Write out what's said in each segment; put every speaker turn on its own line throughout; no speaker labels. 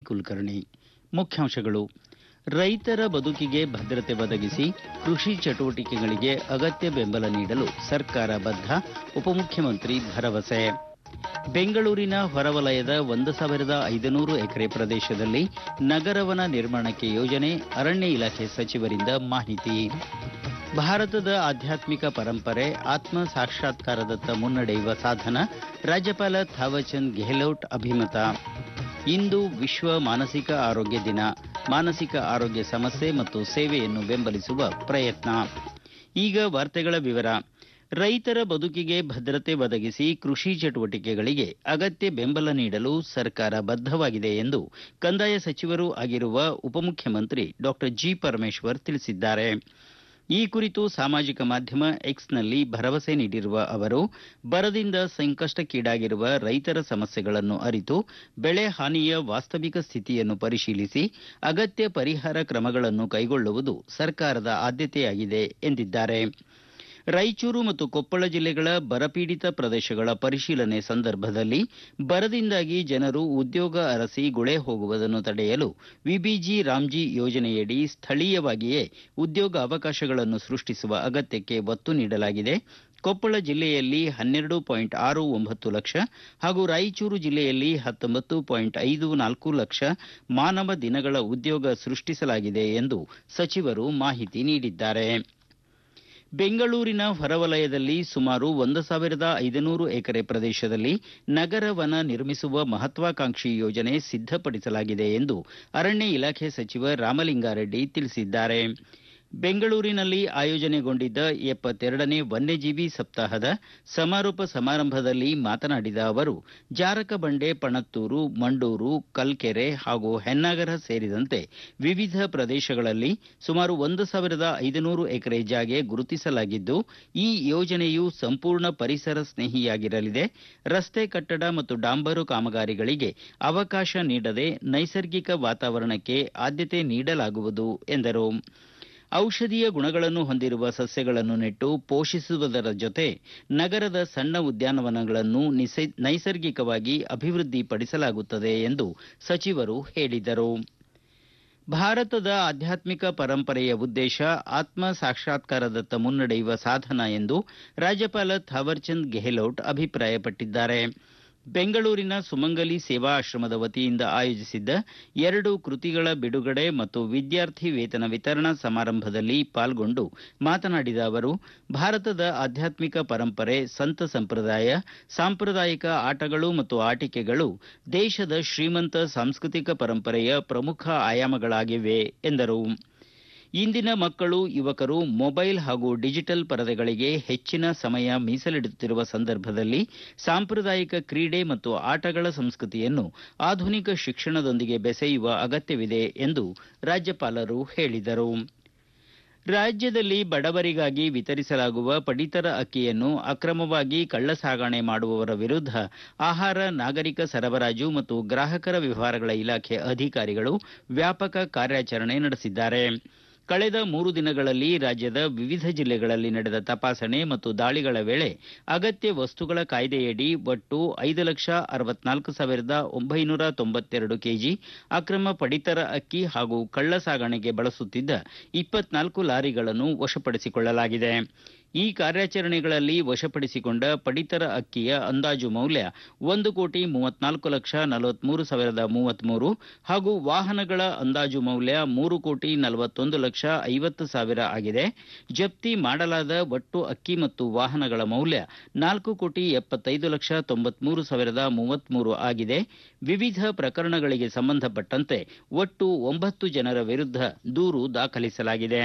ಕುಲಕರ್ಣಿ ಮುಖ್ಯಾಂಶಗಳು ರೈತರ ಬದುಕಿಗೆ ಭದ್ರತೆ ಒದಗಿಸಿ ಕೃಷಿ ಚಟುವಟಿಕೆಗಳಿಗೆ ಅಗತ್ಯ ಬೆಂಬಲ ನೀಡಲು ಸರ್ಕಾರ ಬದ್ಧ ಉಪಮುಖ್ಯಮಂತ್ರಿ ಭರವಸೆ ಬೆಂಗಳೂರಿನ ಹೊರವಲಯದ ಒಂದು ಸಾವಿರದ ಐದುನೂರು ಎಕರೆ ಪ್ರದೇಶದಲ್ಲಿ ನಗರವನ ನಿರ್ಮಾಣಕ್ಕೆ ಯೋಜನೆ ಅರಣ್ಯ ಇಲಾಖೆ ಸಚಿವರಿಂದ ಮಾಹಿತಿ ಭಾರತದ ಆಧ್ಯಾತ್ಮಿಕ ಪರಂಪರೆ ಆತ್ಮ ಸಾಕ್ಷಾತ್ಕಾರದತ್ತ ಮುನ್ನಡೆಯುವ ಸಾಧನ ರಾಜ್ಯಪಾಲ ಥಾವರ್ಚಂದ್ ಗೆಹ್ಲೋಟ್ ಅಭಿಮತ ಇಂದು ವಿಶ್ವ ಮಾನಸಿಕ ಆರೋಗ್ಯ ದಿನ ಮಾನಸಿಕ ಆರೋಗ್ಯ ಸಮಸ್ಯೆ ಮತ್ತು ಸೇವೆಯನ್ನು ಬೆಂಬಲಿಸುವ ಪ್ರಯತ್ನ ಈಗ ವಾರ್ತೆಗಳ ವಿವರ ರೈತರ ಬದುಕಿಗೆ ಭದ್ರತೆ ಒದಗಿಸಿ ಕೃಷಿ ಚಟುವಟಿಕೆಗಳಿಗೆ ಅಗತ್ಯ ಬೆಂಬಲ ನೀಡಲು ಸರ್ಕಾರ ಬದ್ಧವಾಗಿದೆ ಎಂದು ಕಂದಾಯ ಸಚಿವರೂ ಆಗಿರುವ ಉಪಮುಖ್ಯಮಂತ್ರಿ ಡಾಕ್ಟರ್ ಜಿ ಪರಮೇಶ್ವರ್ ತಿಳಿಸಿದ್ದಾರೆ ಈ ಕುರಿತು ಸಾಮಾಜಿಕ ಮಾಧ್ಯಮ ಎಕ್ಸ್ನಲ್ಲಿ ಭರವಸೆ ನೀಡಿರುವ ಅವರು ಬರದಿಂದ ಸಂಕಷ್ಟಕ್ಕೀಡಾಗಿರುವ ರೈತರ ಸಮಸ್ಯೆಗಳನ್ನು ಅರಿತು ಬೆಳೆ ಹಾನಿಯ ವಾಸ್ತವಿಕ ಸ್ಥಿತಿಯನ್ನು ಪರಿಶೀಲಿಸಿ ಅಗತ್ಯ ಪರಿಹಾರ ಕ್ರಮಗಳನ್ನು ಕೈಗೊಳ್ಳುವುದು ಸರ್ಕಾರದ ಆದ್ಯತೆಯಾಗಿದೆ ಎಂದಿದ್ದಾರೆ ರಾಯಚೂರು ಮತ್ತು ಕೊಪ್ಪಳ ಜಿಲ್ಲೆಗಳ ಬರಪೀಡಿತ ಪ್ರದೇಶಗಳ ಪರಿಶೀಲನೆ ಸಂದರ್ಭದಲ್ಲಿ ಬರದಿಂದಾಗಿ ಜನರು ಉದ್ಯೋಗ ಅರಸಿ ಗುಳೆ ಹೋಗುವುದನ್ನು ತಡೆಯಲು ವಿಬಿಜಿ ರಾಮ್ಜಿ ಯೋಜನೆಯಡಿ ಸ್ಥಳೀಯವಾಗಿಯೇ ಉದ್ಯೋಗ ಅವಕಾಶಗಳನ್ನು ಸೃಷ್ಟಿಸುವ ಅಗತ್ಯಕ್ಕೆ ಒತ್ತು ನೀಡಲಾಗಿದೆ ಕೊಪ್ಪಳ ಜಿಲ್ಲೆಯಲ್ಲಿ ಹನ್ನೆರಡು ಪಾಯಿಂಟ್ ಆರು ಒಂಬತ್ತು ಲಕ್ಷ ಹಾಗೂ ರಾಯಚೂರು ಜಿಲ್ಲೆಯಲ್ಲಿ ಹತ್ತೊಂಬತ್ತು ಪಾಯಿಂಟ್ ಐದು ನಾಲ್ಕು ಲಕ್ಷ ಮಾನವ ದಿನಗಳ ಉದ್ಯೋಗ ಸೃಷ್ಟಿಸಲಾಗಿದೆ ಎಂದು ಸಚಿವರು ಮಾಹಿತಿ ನೀಡಿದ್ದಾರೆ ಬೆಂಗಳೂರಿನ ಹೊರವಲಯದಲ್ಲಿ ಸುಮಾರು ಒಂದು ಸಾವಿರದ ಐದುನೂರು ಎಕರೆ ಪ್ರದೇಶದಲ್ಲಿ ನಗರ ವನ ನಿರ್ಮಿಸುವ ಮಹತ್ವಾಕಾಂಕ್ಷಿ ಯೋಜನೆ ಸಿದ್ದಪಡಿಸಲಾಗಿದೆ ಎಂದು ಅರಣ್ಯ ಇಲಾಖೆ ಸಚಿವ ರಾಮಲಿಂಗಾರೆಡ್ಡಿ ತಿಳಿಸಿದ್ದಾರೆ ಬೆಂಗಳೂರಿನಲ್ಲಿ ಆಯೋಜನೆಗೊಂಡಿದ್ದ ಎಪ್ಪತ್ತೆರಡನೇ ವನ್ಯಜೀವಿ ಸಪ್ತಾಹದ ಸಮಾರೋಪ ಸಮಾರಂಭದಲ್ಲಿ ಮಾತನಾಡಿದ ಅವರು ಜಾರಕಬಂಡೆ ಪಣತ್ತೂರು ಮಂಡೂರು ಕಲ್ಕೆರೆ ಹಾಗೂ ಹೆನ್ನಾಗರ ಸೇರಿದಂತೆ ವಿವಿಧ ಪ್ರದೇಶಗಳಲ್ಲಿ ಸುಮಾರು ಒಂದು ಸಾವಿರದ ಐದುನೂರು ಎಕರೆ ಜಾಗೆ ಗುರುತಿಸಲಾಗಿದ್ದು ಈ ಯೋಜನೆಯು ಸಂಪೂರ್ಣ ಪರಿಸರ ಸ್ನೇಹಿಯಾಗಿರಲಿದೆ ರಸ್ತೆ ಕಟ್ಟಡ ಮತ್ತು ಡಾಂಬರು ಕಾಮಗಾರಿಗಳಿಗೆ ಅವಕಾಶ ನೀಡದೆ ನೈಸರ್ಗಿಕ ವಾತಾವರಣಕ್ಕೆ ಆದ್ಯತೆ ನೀಡಲಾಗುವುದು ಎಂದರು ಔಷಧೀಯ ಗುಣಗಳನ್ನು ಹೊಂದಿರುವ ಸಸ್ಯಗಳನ್ನು ನೆಟ್ಟು ಪೋಷಿಸುವುದರ ಜೊತೆ ನಗರದ ಸಣ್ಣ ಉದ್ಯಾನವನಗಳನ್ನು ನೈಸರ್ಗಿಕವಾಗಿ ಅಭಿವೃದ್ಧಿಪಡಿಸಲಾಗುತ್ತದೆ ಎಂದು ಸಚಿವರು ಹೇಳಿದರು ಭಾರತದ ಆಧ್ಯಾತ್ಮಿಕ ಪರಂಪರೆಯ ಉದ್ದೇಶ ಆತ್ಮ ಸಾಕ್ಷಾತ್ಕಾರದತ್ತ ಮುನ್ನಡೆಯುವ ಸಾಧನ ಎಂದು ರಾಜ್ಯಪಾಲ ಥಾವರ್ಚಂದ್ ಗೆಹ್ಲೋಟ್ ಅಭಿಪ್ರಾಯಪಟ್ಟಿದ್ದಾರೆ ಬೆಂಗಳೂರಿನ ಸುಮಂಗಲಿ ಸೇವಾ ಆಶ್ರಮದ ವತಿಯಿಂದ ಆಯೋಜಿಸಿದ್ದ ಎರಡು ಕೃತಿಗಳ ಬಿಡುಗಡೆ ಮತ್ತು ವಿದ್ಯಾರ್ಥಿ ವೇತನ ವಿತರಣಾ ಸಮಾರಂಭದಲ್ಲಿ ಪಾಲ್ಗೊಂಡು ಮಾತನಾಡಿದ ಅವರು ಭಾರತದ ಆಧ್ಯಾತ್ಮಿಕ ಪರಂಪರೆ ಸಂತ ಸಂಪ್ರದಾಯ ಸಾಂಪ್ರದಾಯಿಕ ಆಟಗಳು ಮತ್ತು ಆಟಿಕೆಗಳು ದೇಶದ ಶ್ರೀಮಂತ ಸಾಂಸ್ಕೃತಿಕ ಪರಂಪರೆಯ ಪ್ರಮುಖ ಆಯಾಮಗಳಾಗಿವೆ ಎಂದರು ಇಂದಿನ ಮಕ್ಕಳು ಯುವಕರು ಮೊಬೈಲ್ ಹಾಗೂ ಡಿಜಿಟಲ್ ಪರದೆಗಳಿಗೆ ಹೆಚ್ಚಿನ ಸಮಯ ಮೀಸಲಿಡುತ್ತಿರುವ ಸಂದರ್ಭದಲ್ಲಿ ಸಾಂಪ್ರದಾಯಿಕ ಕ್ರೀಡೆ ಮತ್ತು ಆಟಗಳ ಸಂಸ್ಕೃತಿಯನ್ನು ಆಧುನಿಕ ಶಿಕ್ಷಣದೊಂದಿಗೆ ಬೆಸೆಯುವ ಅಗತ್ಯವಿದೆ ಎಂದು ರಾಜ್ಯಪಾಲರು ಹೇಳಿದರು ರಾಜ್ಯದಲ್ಲಿ ಬಡವರಿಗಾಗಿ ವಿತರಿಸಲಾಗುವ ಪಡಿತರ ಅಕ್ಕಿಯನ್ನು ಅಕ್ರಮವಾಗಿ ಕಳ್ಳಸಾಗಣೆ ಮಾಡುವವರ ವಿರುದ್ಧ ಆಹಾರ ನಾಗರಿಕ ಸರಬರಾಜು ಮತ್ತು ಗ್ರಾಹಕರ ವ್ಯವಹಾರಗಳ ಇಲಾಖೆ ಅಧಿಕಾರಿಗಳು ವ್ಯಾಪಕ ಕಾರ್ಯಾಚರಣೆ ನಡೆಸಿದ್ದಾರೆ ಕಳೆದ ಮೂರು ದಿನಗಳಲ್ಲಿ ರಾಜ್ಯದ ವಿವಿಧ ಜಿಲ್ಲೆಗಳಲ್ಲಿ ನಡೆದ ತಪಾಸಣೆ ಮತ್ತು ದಾಳಿಗಳ ವೇಳೆ ಅಗತ್ಯ ವಸ್ತುಗಳ ಕಾಯ್ದೆಯಡಿ ಒಟ್ಟು ಐದು ಲಕ್ಷ ಅರವತ್ನಾಲ್ಕು ಸಾವಿರದ ಒಂಬೈನೂರ ತೊಂಬತ್ತೆರಡು ಕೆಜಿ ಅಕ್ರಮ ಪಡಿತರ ಅಕ್ಕಿ ಹಾಗೂ ಕಳ್ಳ ಸಾಗಣೆಗೆ ಬಳಸುತ್ತಿದ್ದ ಇಪ್ಪತ್ನಾಲ್ಕು ಲಾರಿಗಳನ್ನು ವಶಪಡಿಸಿಕೊಳ್ಳಲಾಗಿದೆ ಈ ಕಾರ್ಯಾಚರಣೆಗಳಲ್ಲಿ ವಶಪಡಿಸಿಕೊಂಡ ಪಡಿತರ ಅಕ್ಕಿಯ ಅಂದಾಜು ಮೌಲ್ಯ ಒಂದು ಕೋಟಿ ಮೂವತ್ನಾಲ್ಕು ಲಕ್ಷ ನಲವತ್ಮೂರು ಸಾವಿರದ ಮೂವತ್ಮೂರು ಹಾಗೂ ವಾಹನಗಳ ಅಂದಾಜು ಮೌಲ್ಯ ಮೂರು ಕೋಟಿ ನಲವತ್ತೊಂದು ಲಕ್ಷ ಐವತ್ತು ಸಾವಿರ ಆಗಿದೆ ಜಪ್ತಿ ಮಾಡಲಾದ ಒಟ್ಟು ಅಕ್ಕಿ ಮತ್ತು ವಾಹನಗಳ ಮೌಲ್ಯ ನಾಲ್ಕು ಕೋಟಿ ಎಪ್ಪತ್ತೈದು ಲಕ್ಷ ತೊಂಬತ್ಮೂರು ಸಾವಿರದ ಮೂವತ್ಮೂರು ಆಗಿದೆ ವಿವಿಧ ಪ್ರಕರಣಗಳಿಗೆ ಸಂಬಂಧಪಟ್ಟಂತೆ ಒಟ್ಟು ಒಂಬತ್ತು ಜನರ ವಿರುದ್ಧ ದೂರು ದಾಖಲಿಸಲಾಗಿದೆ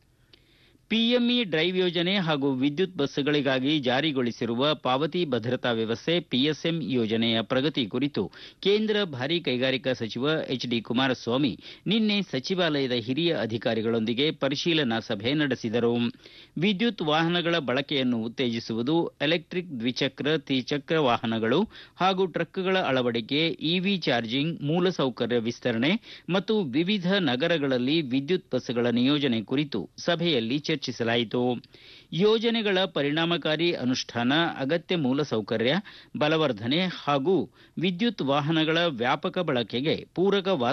ಪಿಎಂಇ ಡ್ರೈವ್ ಯೋಜನೆ ಹಾಗೂ ವಿದ್ಯುತ್ ಬಸ್ಗಳಿಗಾಗಿ ಜಾರಿಗೊಳಿಸಿರುವ ಪಾವತಿ ಭದ್ರತಾ ವ್ಯವಸ್ಥೆ ಪಿಎಸ್ಎಂ ಯೋಜನೆಯ ಪ್ರಗತಿ ಕುರಿತು ಕೇಂದ್ರ ಭಾರೀ ಕೈಗಾರಿಕಾ ಸಚಿವ ಎಚ್ ಡಿ ಕುಮಾರಸ್ವಾಮಿ ನಿನ್ನೆ ಸಚಿವಾಲಯದ ಹಿರಿಯ ಅಧಿಕಾರಿಗಳೊಂದಿಗೆ ಪರಿಶೀಲನಾ ಸಭೆ ನಡೆಸಿದರು ವಿದ್ಯುತ್ ವಾಹನಗಳ ಬಳಕೆಯನ್ನು ಉತ್ತೇಜಿಸುವುದು ಎಲೆಕ್ಟ್ರಿಕ್ ದ್ವಿಚಕ್ರ ತ್ರಿಚಕ್ರ ವಾಹನಗಳು ಹಾಗೂ ಟ್ರಕ್ಗಳ ಅಳವಡಿಕೆ ಇವಿ ಚಾರ್ಜಿಂಗ್ ಮೂಲಸೌಕರ್ಯ ವಿಸ್ತರಣೆ ಮತ್ತು ವಿವಿಧ ನಗರಗಳಲ್ಲಿ ವಿದ್ಯುತ್ ಬಸ್ಗಳ ನಿಯೋಜನೆ ಕುರಿತು ಸಭೆಯಲ್ಲಿ ಚರ್ಚಿಸಲಾಯಿತು ಯೋಜನೆಗಳ ಪರಿಣಾಮಕಾರಿ ಅನುಷ್ಠಾನ ಅಗತ್ಯ ಮೂಲಸೌಕರ್ಯ ಬಲವರ್ಧನೆ ಹಾಗೂ ವಿದ್ಯುತ್ ವಾಹನಗಳ ವ್ಯಾಪಕ ಬಳಕೆಗೆ ಪೂರಕ